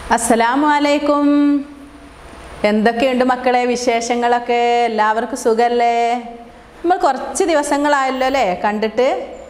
അസ്സലാമു അലൈക്കും എന്തൊക്കെയുണ്ട് മക്കളെ വിശേഷങ്ങളൊക്കെ എല്ലാവർക്കും സുഖല്ലേ നമ്മൾ കുറച്ച് ദിവസങ്ങളായല്ലോ അല്ലേ കണ്ടിട്ട്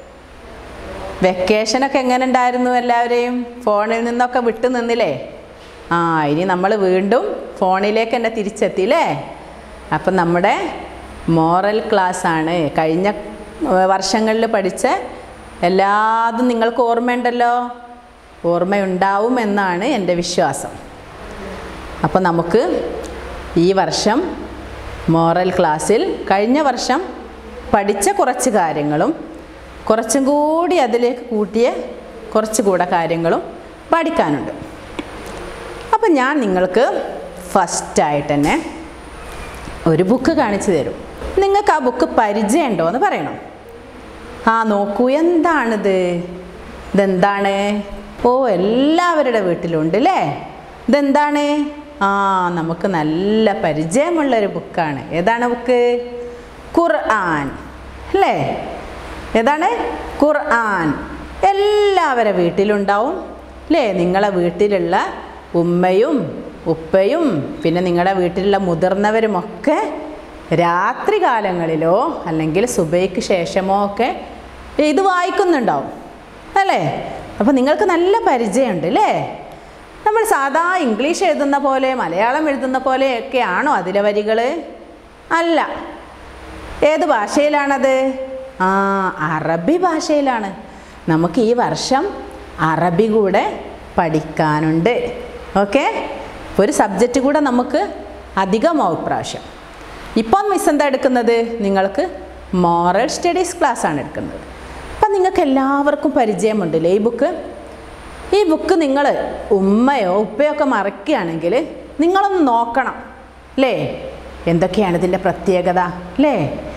വെക്കേഷനൊക്കെ എങ്ങനെ ഉണ്ടായിരുന്നു എല്ലാവരെയും ഫോണിൽ നിന്നൊക്കെ വിട്ടു നിന്നില്ലേ ആ ഇനി നമ്മൾ വീണ്ടും ഫോണിലേക്ക് തന്നെ തിരിച്ചെത്തിയില്ലേ അപ്പം നമ്മുടെ മോറൽ ക്ലാസ് ആണ് കഴിഞ്ഞ വർഷങ്ങളിൽ പഠിച്ച എല്ലാതും നിങ്ങൾക്ക് ഓർമ്മയുണ്ടല്ലോ ഓർമ്മയുണ്ടാവും എന്നാണ് എൻ്റെ വിശ്വാസം അപ്പോൾ നമുക്ക് ഈ വർഷം മോറൽ ക്ലാസ്സിൽ കഴിഞ്ഞ വർഷം പഠിച്ച കുറച്ച് കാര്യങ്ങളും കുറച്ചും കൂടി അതിലേക്ക് കൂട്ടിയ കുറച്ച് കൂടെ കാര്യങ്ങളും പഠിക്കാനുണ്ട് അപ്പം ഞാൻ നിങ്ങൾക്ക് ഫസ്റ്റായിട്ട് തന്നെ ഒരു ബുക്ക് കാണിച്ചു തരും നിങ്ങൾക്ക് ആ ബുക്ക് പരിചയമുണ്ടോ എന്ന് പറയണം ആ നോക്കൂ എന്താണിത് ഇതെന്താണ് ഓ എല്ലാവരുടെ വീട്ടിലുണ്ട് അല്ലേ ഇതെന്താണ് ആ നമുക്ക് നല്ല പരിചയമുള്ളൊരു ബുക്കാണ് ഏതാണ് ബുക്ക് ഖുർആൻ അല്ലേ ഏതാണ് ഖുർആൻ എല്ലാവരുടെ വീട്ടിലുണ്ടാവും അല്ലേ നിങ്ങളെ വീട്ടിലുള്ള ഉമ്മയും ഉപ്പയും പിന്നെ നിങ്ങളുടെ വീട്ടിലുള്ള മുതിർന്നവരുമൊക്കെ രാത്രി കാലങ്ങളിലോ അല്ലെങ്കിൽ സുബൈക്ക് ശേഷമോ ഒക്കെ ഇത് വായിക്കുന്നുണ്ടാവും അല്ലേ അപ്പോൾ നിങ്ങൾക്ക് നല്ല പരിചയമുണ്ട് അല്ലേ നമ്മൾ സാധാ ഇംഗ്ലീഷ് എഴുതുന്ന പോലെ മലയാളം എഴുതുന്ന പോലെയൊക്കെ ആണോ അതിലെ വരികൾ അല്ല ഏത് ഭാഷയിലാണത് ആ അറബി ഭാഷയിലാണ് നമുക്ക് ഈ വർഷം അറബി കൂടെ പഠിക്കാനുണ്ട് ഓക്കെ ഒരു സബ്ജക്റ്റ് കൂടെ നമുക്ക് അധികമാവും ഇപ്രാവശ്യം ഇപ്പം മിസ് എന്താ എടുക്കുന്നത് നിങ്ങൾക്ക് മോറൽ സ്റ്റഡീസ് ക്ലാസ് ആണ് എടുക്കുന്നത് അപ്പം നിങ്ങൾക്ക് എല്ലാവർക്കും പരിചയമുണ്ടല്ലേ ഈ ബുക്ക് ഈ ബുക്ക് നിങ്ങൾ ഉമ്മയോ ഉപ്പയോ ഒക്കെ മറക്കുകയാണെങ്കിൽ നിങ്ങളൊന്ന് നോക്കണം അല്ലേ എന്തൊക്കെയാണ് ഇതിൻ്റെ പ്രത്യേകത അല്ലേ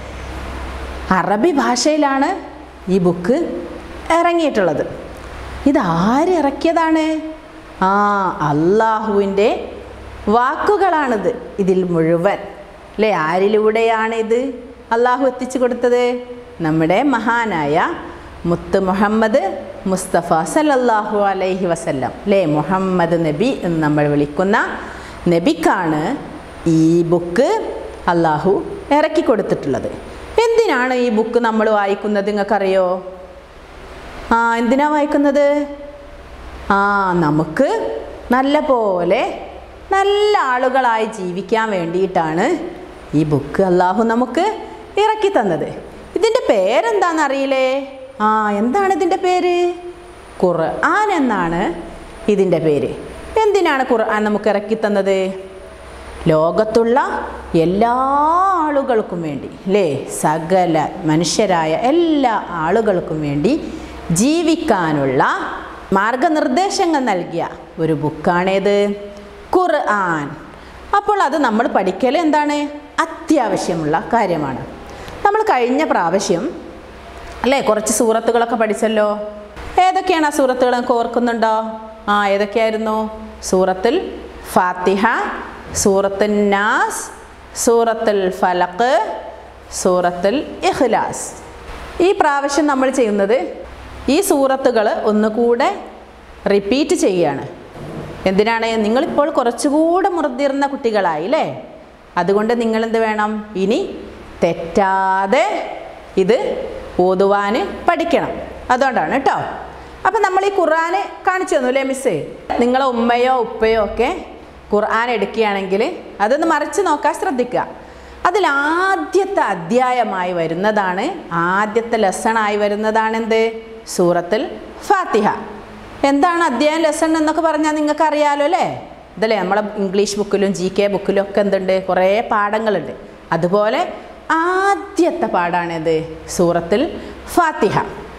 അറബി ഭാഷയിലാണ് ഈ ബുക്ക് ഇറങ്ങിയിട്ടുള്ളത് ഇത് ആര് ഇറക്കിയതാണ് ആ അള്ളാഹുവിൻ്റെ വാക്കുകളാണിത് ഇതിൽ മുഴുവൻ അല്ലേ ആരിലൂടെയാണ് ഇത് അള്ളാഹു എത്തിച്ചു കൊടുത്തത് നമ്മുടെ മഹാനായ മുത്ത് മുഹമ്മദ് മുസ്തഫ സല്ലല്ലാഹു അലൈഹി വസല്ലം അല്ലേ മുഹമ്മദ് നബി എന്ന് നമ്മൾ വിളിക്കുന്ന നബിക്കാണ് ഈ ബുക്ക് അള്ളാഹു ഇറക്കി കൊടുത്തിട്ടുള്ളത് എന്തിനാണ് ഈ ബുക്ക് നമ്മൾ വായിക്കുന്നത് നിങ്ങൾക്കറിയോ ആ എന്തിനാ വായിക്കുന്നത് ആ നമുക്ക് നല്ല പോലെ നല്ല ആളുകളായി ജീവിക്കാൻ വേണ്ടിയിട്ടാണ് ഈ ബുക്ക് അള്ളാഹു നമുക്ക് ഇറക്കി തന്നത് ഇതിൻ്റെ പേരെന്താണെന്നറിയില്ലേ ആ എന്താണ് ഇതിൻ്റെ പേര് ഖുർആൻ എന്നാണ് ഇതിൻ്റെ പേര് എന്തിനാണ് ഖുർആൻ നമുക്ക് ഇറക്കി തന്നത് ലോകത്തുള്ള എല്ലാ ആളുകൾക്കും വേണ്ടി അല്ലേ സകല മനുഷ്യരായ എല്ലാ ആളുകൾക്കും വേണ്ടി ജീവിക്കാനുള്ള മാർഗനിർദ്ദേശങ്ങൾ നൽകിയ ഒരു ബുക്കാണേത് ഖുർആൻ അപ്പോൾ അത് നമ്മൾ പഠിക്കൽ എന്താണ് അത്യാവശ്യമുള്ള കാര്യമാണ് നമ്മൾ കഴിഞ്ഞ പ്രാവശ്യം അല്ലേ കുറച്ച് സൂറത്തുകളൊക്കെ പഠിച്ചല്ലോ ഏതൊക്കെയാണ് ആ സൂറത്തുകൾ നമുക്ക് ഓർക്കുന്നുണ്ടോ ആ ഏതൊക്കെയായിരുന്നു സൂറത്തുൽ ഫാത്തിഹ സൂറത്തുൽ നാസ് സൂറത്തുൽ ഫലക്ക് സൂറത്തുൽ ഇഖ്ലാസ് ഈ പ്രാവശ്യം നമ്മൾ ചെയ്യുന്നത് ഈ സൂറത്തുകൾ ഒന്നുകൂടെ റിപ്പീറ്റ് ചെയ്യുകയാണ് എന്തിനാണ് നിങ്ങളിപ്പോൾ കുറച്ചുകൂടെ മുതിർന്ന കുട്ടികളായി അല്ലേ അതുകൊണ്ട് നിങ്ങളെന്ത് വേണം ഇനി തെറ്റാതെ ഇത് ഓതുവാൻ പഠിക്കണം അതുകൊണ്ടാണ് കേട്ടോ അപ്പം നമ്മൾ ഈ ഖുർആൻ കാണിച്ചു തന്നു അല്ലേ മിസ്സേ നിങ്ങളെ ഉമ്മയോ ഉപ്പയോ ഒക്കെ ഖുർആൻ എടുക്കുകയാണെങ്കിൽ അതൊന്ന് മറിച്ച് നോക്കാൻ ശ്രദ്ധിക്കുക അതിൽ ആദ്യത്തെ അധ്യായമായി വരുന്നതാണ് ആദ്യത്തെ ലെസണായി വരുന്നതാണ് എന്ത് സൂറത്തിൽ ഫാത്തിഹ എന്താണ് അധ്യായം ലെസൺ എന്നൊക്കെ പറഞ്ഞാൽ നിങ്ങൾക്ക് അറിയാലോ അല്ലേ ഇതല്ലേ നമ്മളെ ഇംഗ്ലീഷ് ബുക്കിലും ജി കെ ബുക്കിലും ഒക്കെ എന്തുണ്ട് കുറേ പാഠങ്ങളുണ്ട് അതുപോലെ ആദ്യത്തെ പാഠാണിത് സൂറത്തിൽ ഫാത്തിഹ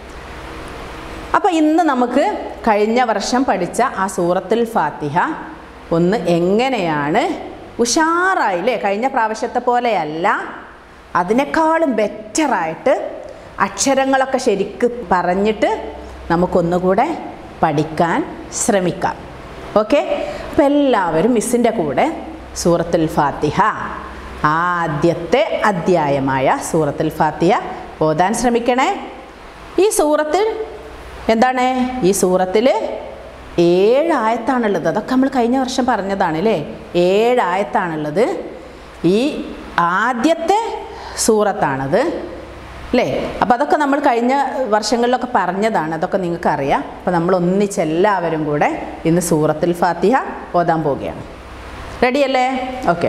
അപ്പോൾ ഇന്ന് നമുക്ക് കഴിഞ്ഞ വർഷം പഠിച്ച ആ സൂറത്തുൽ ഫാത്തിഹ ഒന്ന് എങ്ങനെയാണ് ഉഷാറായില്ലേ കഴിഞ്ഞ പ്രാവശ്യത്തെ പോലെയല്ല അതിനേക്കാളും ബെറ്ററായിട്ട് അക്ഷരങ്ങളൊക്കെ ശരിക്ക് പറഞ്ഞിട്ട് നമുക്കൊന്നുകൂടെ പഠിക്കാൻ ശ്രമിക്കാം ഓക്കെ അപ്പോൾ എല്ലാവരും മിസ്സിൻ്റെ കൂടെ സൂറത്തുൽ ഫാത്തിഹ ആദ്യത്തെ അധ്യായമായ സൂറത്തുൽ ഫാത്തിഹ ഓതാൻ ശ്രമിക്കണേ ഈ സൂറത്തിൽ എന്താണ് ഈ സൂറത്തിൽ ഏഴ് ആയത്താണുള്ളത് അതൊക്കെ നമ്മൾ കഴിഞ്ഞ വർഷം പറഞ്ഞതാണ് അല്ലേ ഏഴ് ആയത്താണുള്ളത് ഈ ആദ്യത്തെ സൂറത്താണത് അല്ലേ അപ്പോൾ അതൊക്കെ നമ്മൾ കഴിഞ്ഞ വർഷങ്ങളിലൊക്കെ പറഞ്ഞതാണ് അതൊക്കെ നിങ്ങൾക്ക് അറിയാം അപ്പോൾ നമ്മൾ ഒന്നിച്ച് എല്ലാവരും കൂടെ ഇന്ന് സൂറത്തുൽ ഫാത്തിഹ ഓതാൻ പോവുകയാണ് റെഡിയല്ലേ ഓക്കെ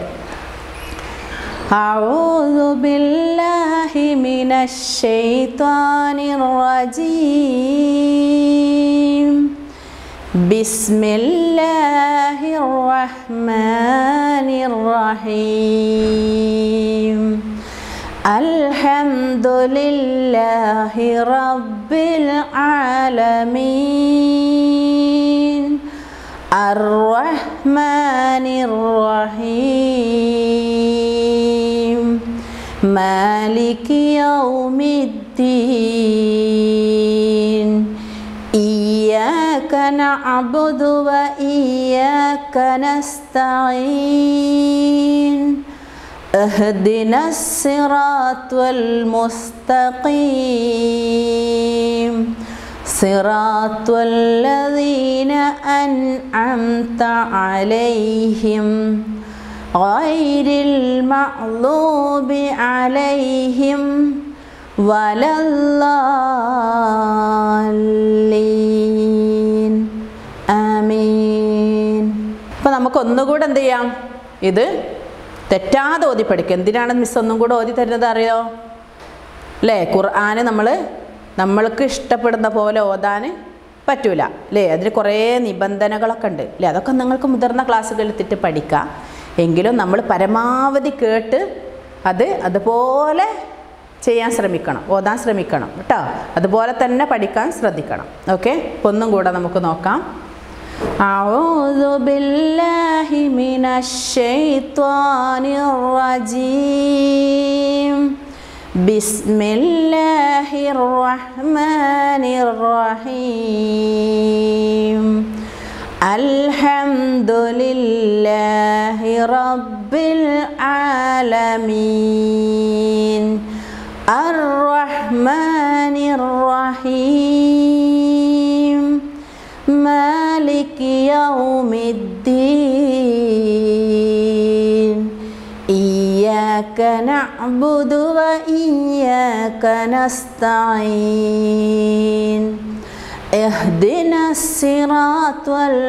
أعوذ بالله من الشيطان الرجيم بسم الله الرحمن الرحيم الحمد لله رب العالمين الرحمن الرحيم مالك يوم الدين إياك نعبد وإياك نستعين اهدنا الصراط المستقيم صراط الذين أنعمت عليهم غير المغضوب عليهم ولا الضالين ആമീൻ അപ്പോൾ നമുക്ക് ഒന്നുകൂടെ എന്ത് ചെയ്യാം ഇത് തെറ്റാതെ ഓതി പഠിക്കുക എന്തിനാണ് മിസ് ഒന്നും കൂടെ ഓതി തരുന്നത് അറിയോ അല്ലേ ഖുർആന് നമ്മൾ നമ്മൾക്ക് ഇഷ്ടപ്പെടുന്ന പോലെ ഓതാൻ പറ്റൂല അല്ലേ അതിന് കുറേ നിബന്ധനകളൊക്കെ ഉണ്ട് അല്ലേ അതൊക്കെ നിങ്ങൾക്ക് മുതിർന്ന ക്ലാസ്സുകളിൽ എത്തിയിട്ട് പഠിക്കാം എങ്കിലും നമ്മൾ പരമാവധി കേട്ട് അത് അതുപോലെ ചെയ്യാൻ ശ്രമിക്കണം ഓതാൻ ശ്രമിക്കണം കേട്ടോ അതുപോലെ തന്നെ പഠിക്കാൻ ശ്രദ്ധിക്കണം ഓക്കെ അപ്പോൾ ഒന്നും കൂടെ നമുക്ക് നോക്കാം أعوذ بالله من الشيطان الرجيم بسم الله الرحمن الرحيم الحمد لله رب العالمين الرحمن الرحيم مالك يوم الدين إياك نعبد وإياك نستعين اهدنا الصراط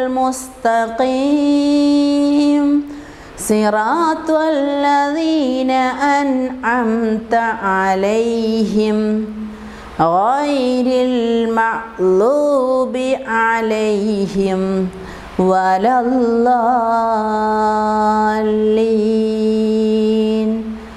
المستقيم صراط الذين أنعمت عليهم غير المغضوب عليهم ولا الضالين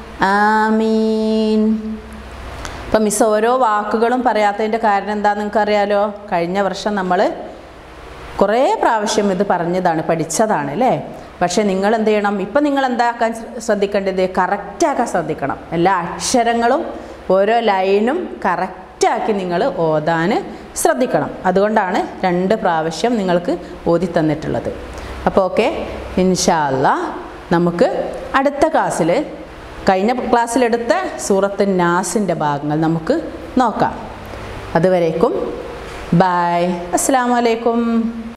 ആമീൻ അപ്പം മിസ് ഓരോ വാക്കുകളും പറയാത്തതിൻ്റെ കാരണം എന്താണെന്ന് നിങ്ങൾക്കറിയാലോ കഴിഞ്ഞ വർഷം നമ്മൾ കുറേ പ്രാവശ്യം ഇത് പറഞ്ഞതാണ് പഠിച്ചതാണ് അല്ലേ പക്ഷേ നിങ്ങൾ എന്ത് ചെയ്യണം ഇപ്പം നിങ്ങൾ എന്താക്കാൻ ശ്രദ്ധിക്കേണ്ടത് കറക്റ്റാക്കാൻ ശ്രദ്ധിക്കണം എല്ലാ അക്ഷരങ്ങളും ഓരോ ലൈനും കറക്റ്റാക്കി നിങ്ങൾ ഓതാൻ ശ്രദ്ധിക്കണം അതുകൊണ്ടാണ് രണ്ട് പ്രാവശ്യം നിങ്ങൾക്ക് ഓതി തന്നിട്ടുള്ളത് അപ്പോൾ ഓക്കെ ഇൻഷാല്ല നമുക്ക് അടുത്ത ക്ലാസ്സിൽ കഴിഞ്ഞ ക്ലാസ്സിലെടുത്ത സൂറത്ത് നാസിൻ്റെ ഭാഗങ്ങൾ നമുക്ക് നോക്കാം അതുവരേക്കും ബായ് അസ്സാം വലൈക്കും